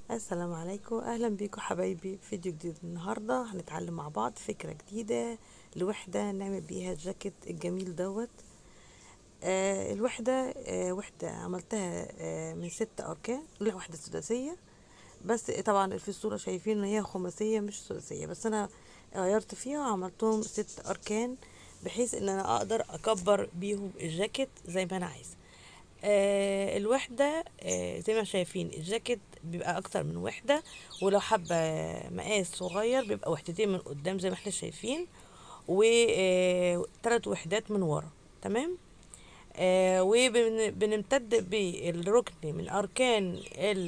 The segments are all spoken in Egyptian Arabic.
السلام عليكم اهلا بيكم حبايبي في فيديو جديد النهارده هنتعلم مع بعض فكره جديده لوحده نعمل بيها الجاكيت الجميل دوت آه الوحده آه وحده عملتها آه من ست اركان لا وحده سداسيه بس طبعا في الصوره شايفين ان هي خماسيه مش سداسيه بس انا غيرت فيها وعملتهم ست اركان بحيث ان انا اقدر اكبر بيهم الجاكيت زي ما انا عايزه آه الوحدة آه زي ما شايفين الجاكيت بيبقى أكتر من وحدة ولو حابة مقاس صغير بيبقى وحدتين من قدام زي ما احنا شايفين وثلاث وحدات من ورا تمام آه وبنمتد بالركن من أركان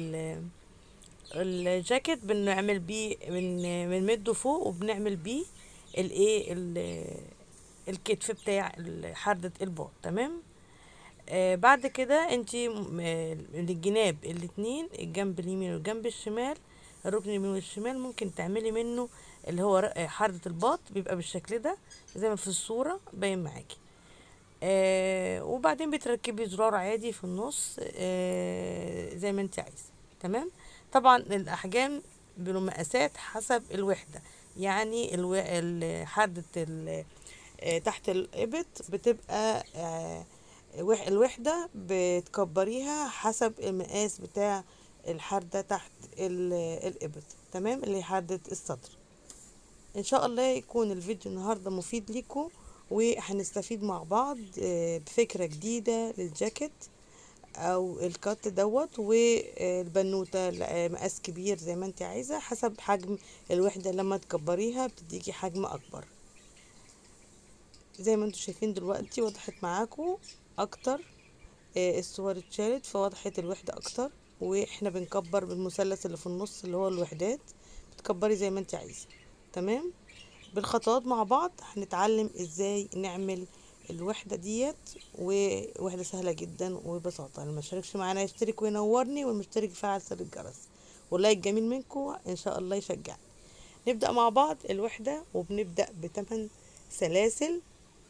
الجاكيت بنعمل بيه بن بنمده فوق وبنعمل بيه الايه الكتف بتاع حردة الباط تمام آه بعد كده انتي من الجناب الاتنين الجنب اليمين والجنب الشمال الركن اليمين والشمال ممكن تعملي منه اللي هو حردة الباط بيبقى بالشكل ده زي ما في الصورة باين معاكي آه وبعدين بتركبي زرار عادي في النص آه زي ما انت عايزة تمام طبعا الاحجام بالمقاسات حسب الوحدة يعني الو... حردة ال... آه تحت الابط بتبقى آه الوحدة بتكبريها حسب المقاس بتاع الحردة تحت الإبط تمام اللي حردة الصدر ان شاء الله يكون الفيديو النهاردة مفيد لكم وهنستفيد مع بعض بفكرة جديدة للجاكيت او الكات دوت والبنوتة مقاس كبير زي ما انت عايزة حسب حجم الوحدة لما تكبريها بتديكي حجم اكبر زي ما انتم شايفين دلوقتي وضحت معاكم اكتر آه الصور اتشالت فوضحت الوحدة اكتر واحنا بنكبر بالمثلث اللي في النص اللي هو الوحدات بتكبري زي ما انت عايزة تمام بالخطوات مع بعض هنتعلم ازاي نعمل الوحدة ديت ووحدة سهلة جدا وببساطة اللي مشتركش معانا يشترك وينورني والمشترك يفعل زر الجرس واللايك جميل منكم ان شاء الله يشجعني نبدأ مع بعض الوحدة وبنبدأ بتمن سلاسل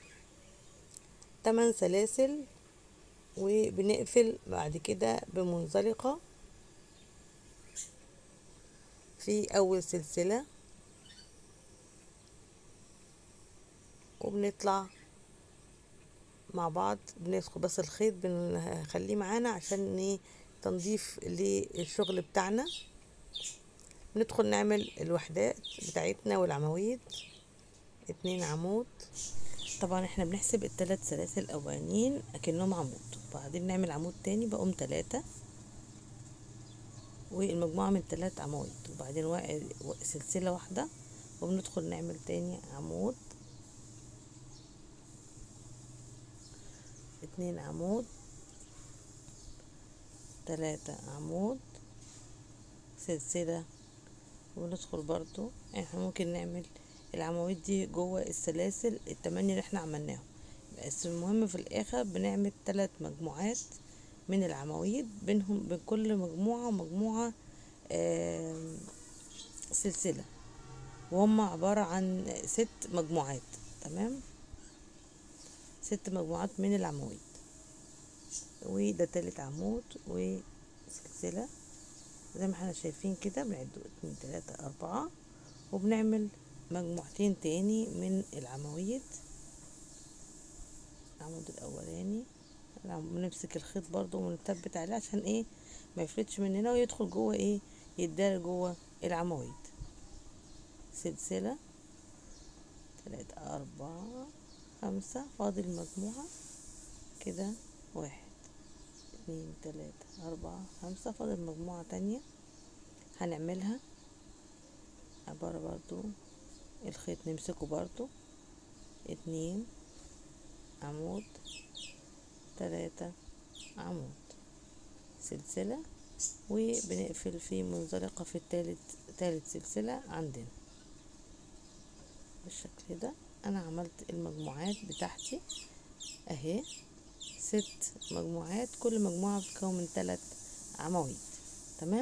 تمن سلاسل وبنقفل بعد كده بمنزلقة في أول سلسلة وبنطلع مع بعض بندخل بس الخيط بنخليه معانا عشان تنظيف للشغل بتاعنا ندخل نعمل الوحدات بتاعتنا والعواميد اتنين عمود طبعا احنا بنحسب الثلاث سلاسل الاولانيين اكنهم عمود وبعدين نعمل عمود تاني بقوم تلاتة والمجموعة من تلات عواميد وبعدين سلسلة واحدة وبندخل نعمل تاني عمود اتنين عمود تلاتة عمود سلسلة وندخل برضو احنا ممكن نعمل العواميد دي جوه السلاسل التمانية اللي احنا عملناهم بس المهم في الاخر بنعمل ثلاث مجموعات من العواميد بينهم بين كل مجموعة ومجموعة سلسلة وهم عبارة عن ست مجموعات تمام ست مجموعات من العواميد وده تالت عمود وسلسلة زي ما احنا شايفين كده بنعد اتنين تلاتة اربعة وبنعمل مجموعتين تاني من العواميد العمود الاولاني بنمسك الخيط برضو ونثبت عليه عشان ايه ما يفلتش مننا ويدخل جوه ايه يدار جوه العواميد سلسلة تلاتة أربعة خمسة فاضل مجموعة كده واحد اتنين تلاتة أربعة خمسة فاضل مجموعة تانية هنعملها عبارة برضو الخيط نمسكه برضو اتنين عمود تلاتة عمود سلسلة وبنقفل في منزلقة في التالت تالت سلسلة عندنا بالشكل ده انا عملت المجموعات بتاعتي اهي ست مجموعات كل مجموعة بتكون من تلات عواميد تمام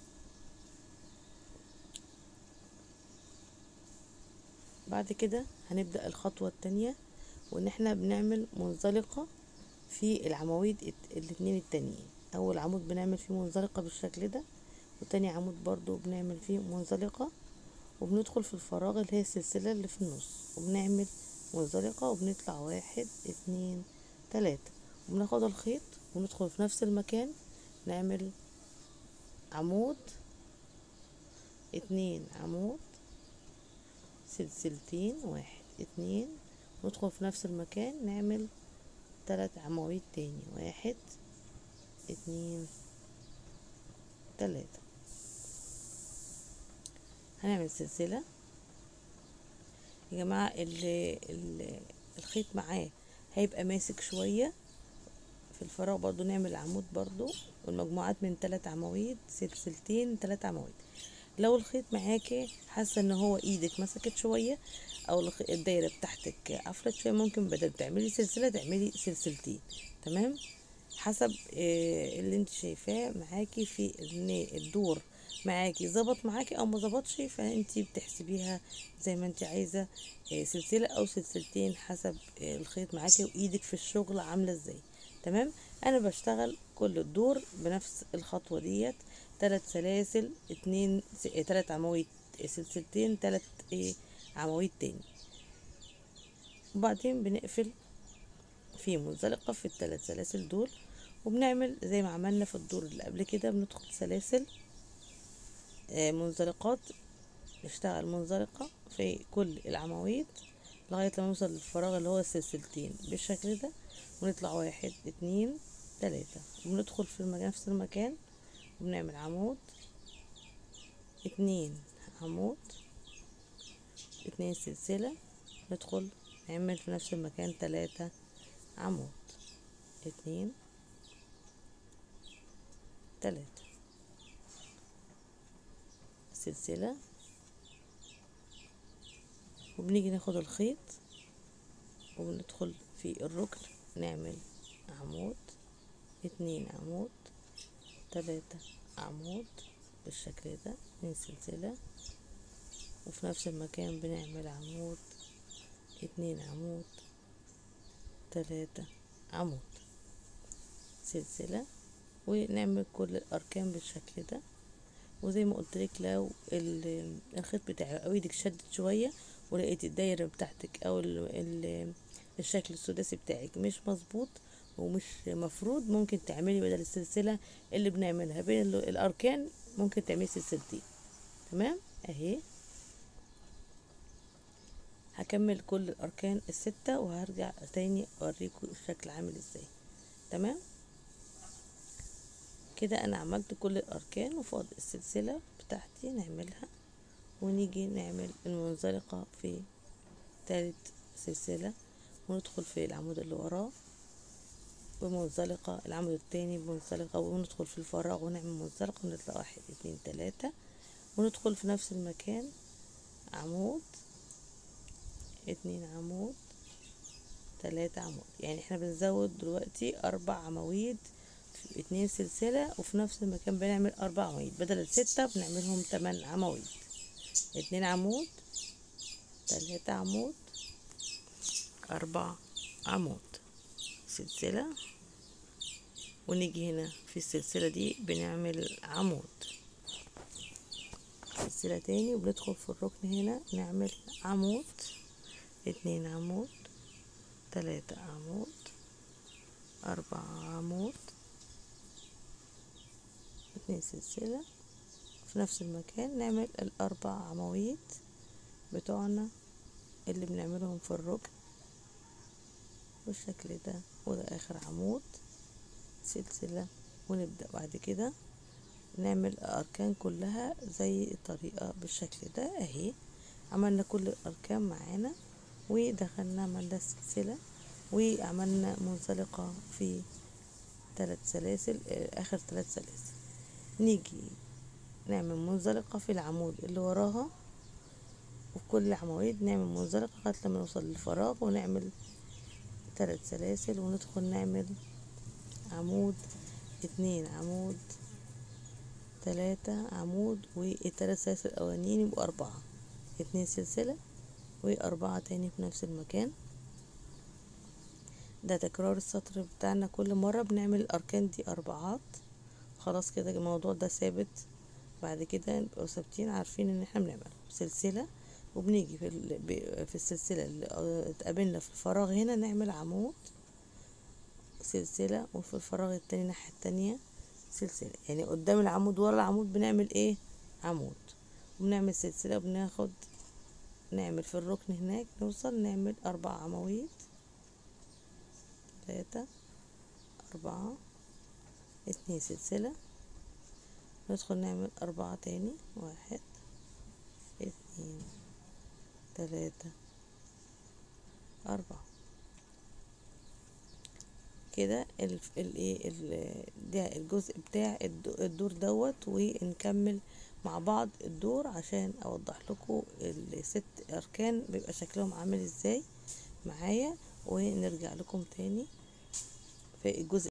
بعد كده هنبدأ الخطوة التانية وان احنا بنعمل منزلقة في العواميد الاتنين التانيين اول عمود بنعمل فيه منزلقة بالشكل ده وتاني عمود برضو بنعمل فيه منزلقة وبندخل في الفراغ اللي هي السلسلة اللي في النص وبنعمل منزلقة وبنطلع واحد اتنين تلاتة وبناخد الخيط وندخل في نفس المكان نعمل عمود اتنين عمود سلسلتين واحد اتنين ندخل في نفس المكان نعمل تلات عواميد تاني واحد اتنين تلاتة هنعمل سلسلة يا جماعة اللي الخيط معاه هيبقى ماسك شوية في الفراغ برضو نعمل عمود برضو والمجموعات من تلات عواميد سلسلتين تلات عواميد لو الخيط معاكي حاسه ان هو ايدك مسكت شويه او الدايره بتاعتك عفرت شويه ممكن بدل تعملي سلسله تعملي سلسلتين تمام حسب اللي انت شايفاه معاكي في ان الدور معاكي ظبط معاكي او ما ظبطش فانت بتحسبيها زي ما انت عايزه سلسله او سلسلتين حسب الخيط معاكي وايدك في الشغل عامله ازاي تمام انا بشتغل كل الدور بنفس الخطوه ديت تلات سلاسل اتنين تلات عواميد سلسلتين تلات ايه عواميد تاني وبعدين بنقفل في منزلقة في التلات سلاسل دول وبنعمل زي ما عملنا في الدور اللي قبل كده بندخل سلاسل آه منزلقات نشتغل منزلقة في كل العواميد لغاية لما نوصل للفراغ اللي هو السلسلتين بالشكل ده ونطلع واحد اتنين تلاتة وبندخل في نفس المكان وبنعمل عمود اتنين عمود اتنين سلسلة ندخل نعمل في نفس المكان تلاتة عمود اتنين تلاتة سلسلة وبنيجي ناخد الخيط وبندخل في الركن نعمل عمود اتنين عمود تلاتة عمود بالشكل ده من سلسلة وفي نفس المكان بنعمل عمود اتنين عمود تلاتة عمود سلسلة ونعمل كل الأركان بالشكل ده وزي ما قلت لك لو الخيط بتاعي او ايدك شدت شوية ولقيت الدايرة بتاعتك او ال ال الشكل السداسي بتاعك مش مظبوط ومش مفروض ممكن تعملي بدل السلسلة اللي بنعملها بين الأركان ممكن تعملي سلسلتين تمام اهي هكمل كل الأركان الستة وهرجع تاني أوريكم الشكل عامل ازاي تمام كده أنا عملت كل الأركان وفاضل السلسلة بتاعتي نعملها ونيجي نعمل المنزلقة في تالت سلسلة وندخل في العمود اللي وراه بمنزلقة العمود التاني بمنزلقة وندخل في الفراغ ونعمل منزلقة ونطلع واحد اتنين تلاتة وندخل في نفس المكان عمود اتنين عمود تلاتة عمود يعني احنا بنزود دلوقتي أربع عواميد اتنين سلسلة وفي نفس المكان بنعمل أربع عواميد بدل الستة بنعملهم تمن عواميد اتنين عمود تلاتة عمود أربع عمود سلسلة ونيجي هنا في السلسلة دي بنعمل عمود سلسلة تاني وبندخل في الركن هنا نعمل عمود اتنين عمود تلاتة عمود أربعة عمود اتنين سلسلة في نفس المكان نعمل الأربع عواميد بتوعنا اللي بنعملهم في الركن بالشكل ده وده آخر عمود سلسلة ونبدأ بعد كده نعمل الأركان كلها زي الطريقة بالشكل ده أهي عملنا كل الأركان معانا ودخلنا عملنا السلسلة وعملنا منزلقة في ثلاث سلاسل آخر ثلاث سلاسل نيجي نعمل منزلقة في العمود اللي وراها وفي كل العواميد نعمل منزلقة لغاية لما نوصل للفراغ ونعمل ثلاث سلاسل وندخل نعمل عمود اتنين عمود تلاتة عمود والتلات سلاسل الأولانيين يبقوا أربعة اتنين سلسلة وأربعة تاني في نفس المكان ده تكرار السطر بتاعنا كل مرة بنعمل الأركان دي أربعات خلاص كده الموضوع ده ثابت بعد كده نبقوا ثابتين عارفين ان احنا بنعمل سلسلة وبنيجي في ال... ب- في السلسلة اللي اتقابلنا في الفراغ هنا نعمل عمود سلسلة وفي الفراغ التاني الناحية التانية سلسلة يعني قدام العمود ورا العمود بنعمل ايه عمود وبنعمل سلسلة وبناخد نعمل في الركن هناك نوصل نعمل أربع عواميد تلاتة أربعة اتنين سلسلة ندخل نعمل أربعة تاني واحد اتنين تلاتة أربعة كده ال الايه ال- ده الجزء بتاع الد- الدور دوت ونكمل مع بعض الدور عشان اوضح لكم الست اركان بيبقى شكلهم عامل ازاي معايا ونرجع لكم تاني في الجزء